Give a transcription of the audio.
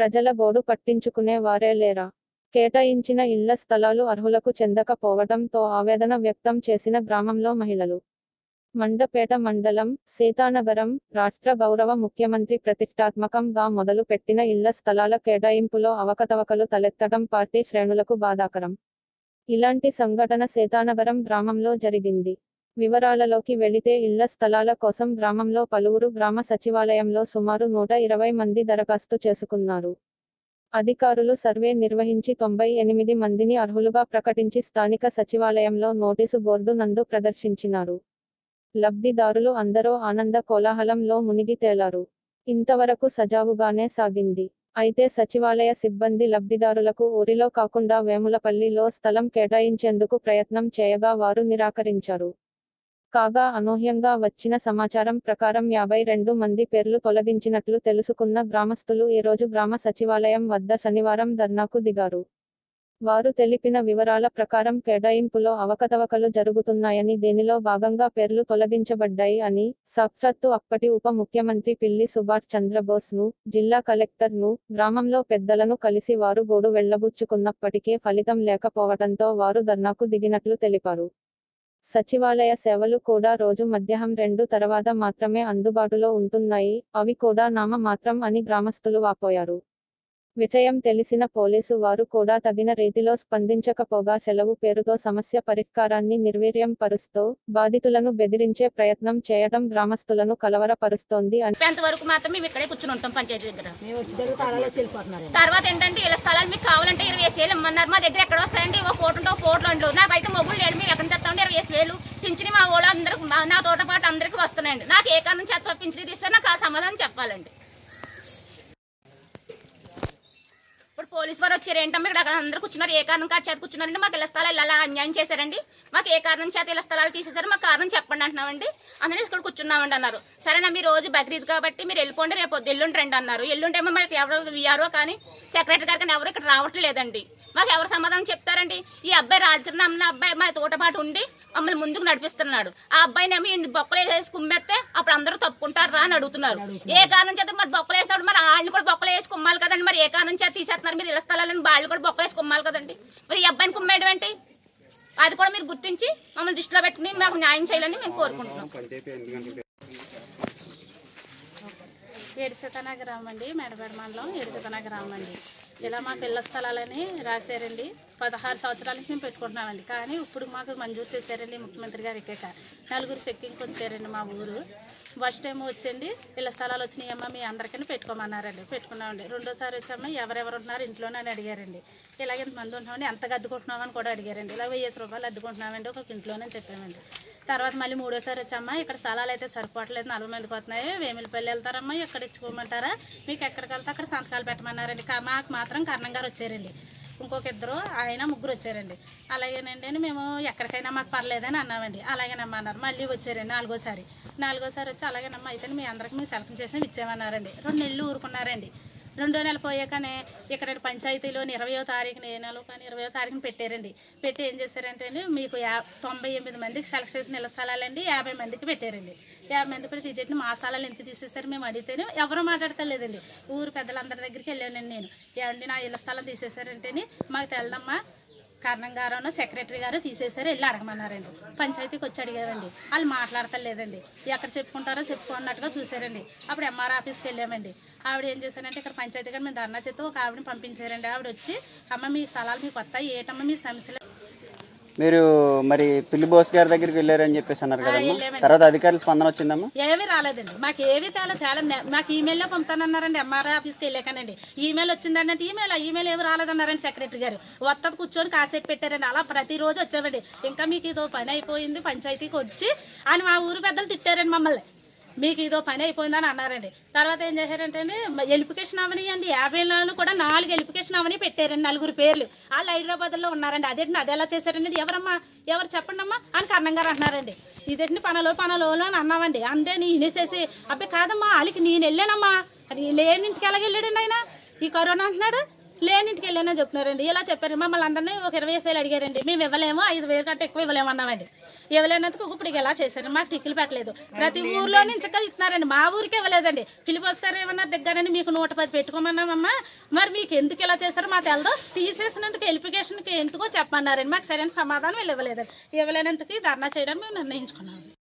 ప్రజల గోడు పట్టించుకునే వారే లేరా కేటాయించిన ఇళ్ల స్థలాలు అర్హులకు చెందకపోవడంతో ఆవేదన వ్యక్తం చేసిన గ్రామంలో మహిళలు మండపేట మండలం సీతానగరం రాష్ట్ర గౌరవ ముఖ్యమంత్రి ప్రతిష్టాత్మకంగా మొదలు పెట్టిన ఇళ్ల స్థలాల కేటాయింపులో అవకతవకలు తలెత్తడం పార్టీ శ్రేణులకు బాధాకరం ఇలాంటి సంఘటన సీతానగరం గ్రామంలో జరిగింది వివరాలలోకి వెళితే ఇళ్ల స్థలాల కోసం గ్రామంలో పలువురు గ్రామ సచివాలయంలో సుమారు నూట ఇరవై మంది దరఖాస్తు చేసుకున్నారు అధికారులు సర్వే నిర్వహించి తొంభై ఎనిమిది మందిని అర్హులుగా ప్రకటించి స్థానిక సచివాలయంలో నోటీసు బోర్డు నందు ప్రదర్శించినారు లబ్ధిదారులు అందరూ ఆనంద కోలాహలంలో మునిగి తేలారు ఇంతవరకు సజావుగానే సాగింది అయితే సచివాలయ సిబ్బంది లబ్ధిదారులకు ఊరిలో కాకుండా వేములపల్లిలో స్థలం కేటాయించేందుకు ప్రయత్నం చేయగా వారు నిరాకరించారు కాగా అనూహ్యంగా వచ్చిన సమాచారం ప్రకారం యాభై రెండు మంది పేర్లు తొలగించినట్లు తెలుసుకున్న గ్రామస్తులు ఈ రోజు గ్రామ సచివాలయం వద్ద శనివారం ధర్నాకు దిగారు వారు తెలిపిన వివరాల ప్రకారం కేటాయింపులో అవకతవకలు జరుగుతున్నాయని దీనిలో భాగంగా పేర్లు తొలగించబడ్డాయి అని సాక్షాత్తు అప్పటి ఉప ముఖ్యమంత్రి పిల్లి సుభాష్ చంద్రబోస్ ను జిల్లా కలెక్టర్ ను గ్రామంలో పెద్దలను కలిసి వారు గోడు వెళ్లబుచ్చుకున్నప్పటికీ ఫలితం లేకపోవడంతో వారు ధర్నాకు దిగినట్లు తెలిపారు సచివాలయ సేవలు కూడా రోజు మధ్యాహ్నం రెండు తర్వాత మాత్రమే అందుబాటులో ఉంటున్నాయి అవి కూడా నామ మాత్రం అని గ్రామస్తులు వాపోయారు విషయం తెలిసిన పోలీసు వారు కూడా తగిన రీతిలో స్పందించకపోగా సెలవు పేరుతో సమస్య పరిష్కారాన్ని నిర్వీర్యం పరుస్తూ బాధితులను బెదిరించే ప్రయత్నం చేయడం గ్రామస్తులను కలవరపరుస్తోంది అని చెప్పేంత వరకు మాత్రం మేము ఇక్కడే కూర్చుని ఉంటాం పంచాయతీ దగ్గర మేము వచ్చి దగ్గర తాళాలు వచ్చి వెళ్ళిపోతున్నారు తర్వాత ఏంటంటే ఇలా స్థలాలు మీకు కావాలంటే ఇరవై వేసి వేలు ఇమ్మన్నారు మా దగ్గర ఎక్కడ వస్తాయండి ఒక కోటి ఉంటే ఒక కోట్లు అండు నాకైతే మొగ్గులు లేడు మీరు ఎక్కడ తెస్తామంటే ఇరవై వేసి వేలు పింఛని మా వాళ్ళు అందరికి మా- నా తోట పాటు అందరికి వస్తున్నాయండి నాకు ఏ కారణం చేత పింఛని తీస్తే నాకు ఆ సమాధానం చెప్పాలండి ఇప్పుడు పోలీసు వారు వచ్చారు ఏంటమ్మా ఇక్కడ అక్కడ అందరూ కూర్చున్నారు ఏ కారణం కాదు చేత కూర్చున్నారండి మాకు ఇళ్ళ స్థలాలు ఇలా అన్యాయం చేశారండి మాకు ఏ కారణం చేత ఇళ్ళ స్థలాలు తీసేశారు మాకు కారణం చెప్పండి అంటున్నామండి అందులో ఇక్కడ కూర్చున్నామండి అన్నారు సరేనా మీ రోజు బక్రీద్ కాబట్టి మీరు వెళ్ళిపోండి రేపు పొద్దు ఎల్లుండి రండి అన్నారు ఎల్లుండేమో మాకు ఎవరు విఆర్ఓ కానీ సెక్రటరీ గారు కానీ ఎవరు ఇక్కడ రావట్లేదండి మాకు ఎవరు సమాధానం చెప్తారండి ఈ అబ్బాయి రాజకీయ నమ్మిన అబ్బాయి మా తోటపాటు ఉండి మమ్మల్ని ముందుకు నడిపిస్తున్నాడు ఆ అబ్బాయిని ఏమో ఇంటి బొక్కలు వేసి కుమ్మేస్తే అప్పుడు అందరూ తప్పుకుంటారా అని అడుగుతున్నారు ఏ కారణం చేత మరి బొక్కలు వేస్తాడు మరి వాళ్ళని కూడా బొక్కలు వేసి కుమ్మాలి కదండి మరి ఏ కారణం చేత తీసేస్తున్నారు మీరు ఇళ్ళ స్థలాలను వాళ్ళు కూడా బొక్కలు వేసి కుమ్మాలి కదండి మరి ఈ అబ్బాయిని కుమ్మేయడం ఏంటి అది కూడా మీరు గుర్తించి మమ్మల్ని దృష్టిలో పెట్టుకుని మాకు న్యాయం చేయాలని మేము కోరుకుంటున్నాం ఏడుసతన గ్రామం అండి మేడపేట మండలం ఏడుసతన గ్రామం అండి ఇలా మా పిల్ల స్థలాలని రాశారండి పదహారు సంవత్సరాల నుంచి మేము పెట్టుకుంటున్నామండి కానీ ఇప్పుడు మాకు మంజూరు చేశారండి ముఖ్యమంత్రి గారు ఎక్కాక నలుగురు చెక్కింగ్కి వచ్చారండి మా ఊరు ఫస్ట్ టైం వచ్చండి ఇళ్ళ స్థలాలు వచ్చినాయమ్మా మీ అందరికీ పెట్టుకోమన్నారండి పెట్టుకున్నామండి రెండోసారి వచ్చామ్మా ఎవరెవరు ఉన్నారు ఇంట్లోనే అని అడిగారండి ఇలాగ ఎంతమంది ఉంటున్నామని ఎంతగా అద్దుకుంటున్నామని కూడా అడిగారండి ఇలా వెయ్యి రూపాయలు అద్దుకుంటున్నామండి ఒక ఇంట్లోనే చెప్పామండి తర్వాత మళ్ళీ మూడోసారి వచ్చామ్మా ఇక్కడ స్థలాలు అయితే సరిపోవట్లేదు నలభై మందికి వస్తున్నాయి వేమిలపల్లి వెళ్తారమ్మా ఎక్కడ ఇచ్చుకోమంటారా మీకు ఎక్కడికి వెళ్తే అక్కడ సంతకాలు పెట్టమన్నారండి కా- మాకు మాత్రం కర్ణం గారు వచ్చారండి ఇంకొక ఇద్దరు ఆయన ముగ్గురు వచ్చారండి అలాగేనండి అని మేము ఎక్కడికైనా మాకు పర్లేదని అన్నామండి అలాగేనమ్మా అన్నారు మళ్ళీ వచ్చారండి నాలుగోసారి నాలుగోసారి వచ్చి అలాగేనమ్మా అయితే మీ అందరికి మేము సెలక్షన్ చేసి ఇచ్చామన్నారండి రెండు నెలలు ఊరుకున్నారండి రెండో నెల పోయాకనే ఇక్కడ పంచాయతీలోని ఇరవయో తారీఖున ఏ నెల కానీ ఇరవయో తారీఖున పెట్టారండి పెట్టి ఏం చేశారంటే అండి మీకు యా తొంభై ఎనిమిది మందికి సెలెక్ట్ చేసిన ఇళ్ళ స్థలాలండి యాభై మందికి పెట్టారండి యాభై మంది పెట్టి తీసేటి మా స్థలాలు ఎంత తీసేస్తారు మేము అడిగితేనే ఎవరు మాట్లాడతలేదండి ఊరు పెద్దలందరి దగ్గరికి వెళ్ళానండి నేను ఏమండి నా ఇళ్ళ స్థలం తీసేశారంటేనే మాకు తెలదమ్మా కర్ణం గారు సెక్రటరీ గారు తీసేశారు వెళ్ళి అడగమన్నారండి పంచాయతీకి వచ్చి అడిగారండి వాళ్ళు మాట్లాడతలేదండి ఎక్కడ చెప్పుకుంటారో చెప్పుకున్నట్టుగా చూసారండి అప్పుడు ఎంఆర్ ఆఫీస్కి వెళ్ళామండి ఆవిడ ఏం చేశారంటే ఇక్కడ పంచాయతీ గారు మేము ధర్నా చేస్తే ఒక ఆవిడని పంపించారండి ఆవిడ వచ్చి అమ్మ మీ స్థలాలు మీకు వస్తాయి ఏటమ్మ మీ సమస్యలు మీరు మరి పిల్లి బోస్ గారి దగ్గరికి వెళ్ళారని చెప్పేసి అన్నారు కదమ్మా తర్వాత అధికారుల స్పందన వచ్చిందమ్మా ఏమీ రాలేదండి మాకు ఏవి తేలా తేలా మాకు ఈమెయిల్లో పంపుతానన్నారండి ఎంఆర్ఐ ఆఫీస్కి వెళ్ళాకనండి ఈమెయిల్ వచ్చిందంటే ఈమెయిల్ ఈమెయిల్ ఏమి రాలేదన్నారండి సెక్రటరీ గారు వత్తది కూర్చొని కాసేపు పెట్టారండి అలా ప్రతిరోజు వచ్చామండి ఇంకా మీకు ఇదో పని అయిపోయింది పంచాయతీకి వచ్చి అని మా ఊరు పెద్దలు తిట్టారండి మమ్మల్ని మీకు ఇదో పని అయిపోయిందని అన్నారండి తర్వాత ఏం చేశారంటే ఎలిపికేషన్ అవనియండి యాభై నెలలు కూడా నాలుగు ఎలిపికేషన్ అవని పెట్టారండి నలుగురు పేర్లు వాళ్ళు హైదరాబాద్లో ఉన్నారండి అదేంటి అది ఎలా చేశారండి ఎవరమ్మా ఎవరు చెప్పండి అమ్మా అని కర్ణం గారు అంటున్నారండి ఇదేంటి పనలో పనలో అని అన్నామండి అంటే నీ ఇనేసేసి అబ్బాయి కాదమ్మా వాళ్ళకి నేను వెళ్ళానమ్మా అది లేని ఇంటికి ఎలాగెళ్ళాడండి ఆయన ఈ కరోనా అంటున్నాడు లేనింటికి వెళ్ళానని చెప్తున్నారండి ఇలా చెప్పారు మమ్మల్ని అందరినీ ఒక ఇరవై వేలు అడిగారండి మేము ఇవ్వలేము ఐదు వేలు కంటే ఎక్కువ ఇవ్వలేము అన్నామండి ఇవ్వలేనందుకు ఇప్పుడు ఇలా చేశారు మాకు టిక్కులు పెట్టలేదు ప్రతి ఊర్లో నుంచి ఇక్కడ ఇస్తున్నారండి మా ఊరికి ఇవ్వలేదండి ఫిలిపోస్ గారు ఏమన్నా దగ్గరని మీకు నూట పది పెట్టుకోమన్నామమ్మా మరి మీకు ఎందుకు ఇలా చేశారో మాకు తెలదు తీసేసినందుకు ఎలిఫికేషన్కి ఎందుకో చెప్పమన్నారండి మాకు సరైన సమాధానం వీళ్ళు ఇవ్వలేదండి ఇవ్వలేనందుకు ధర్నా చేయడానికి మేము నిర్ణయించుకున్నాం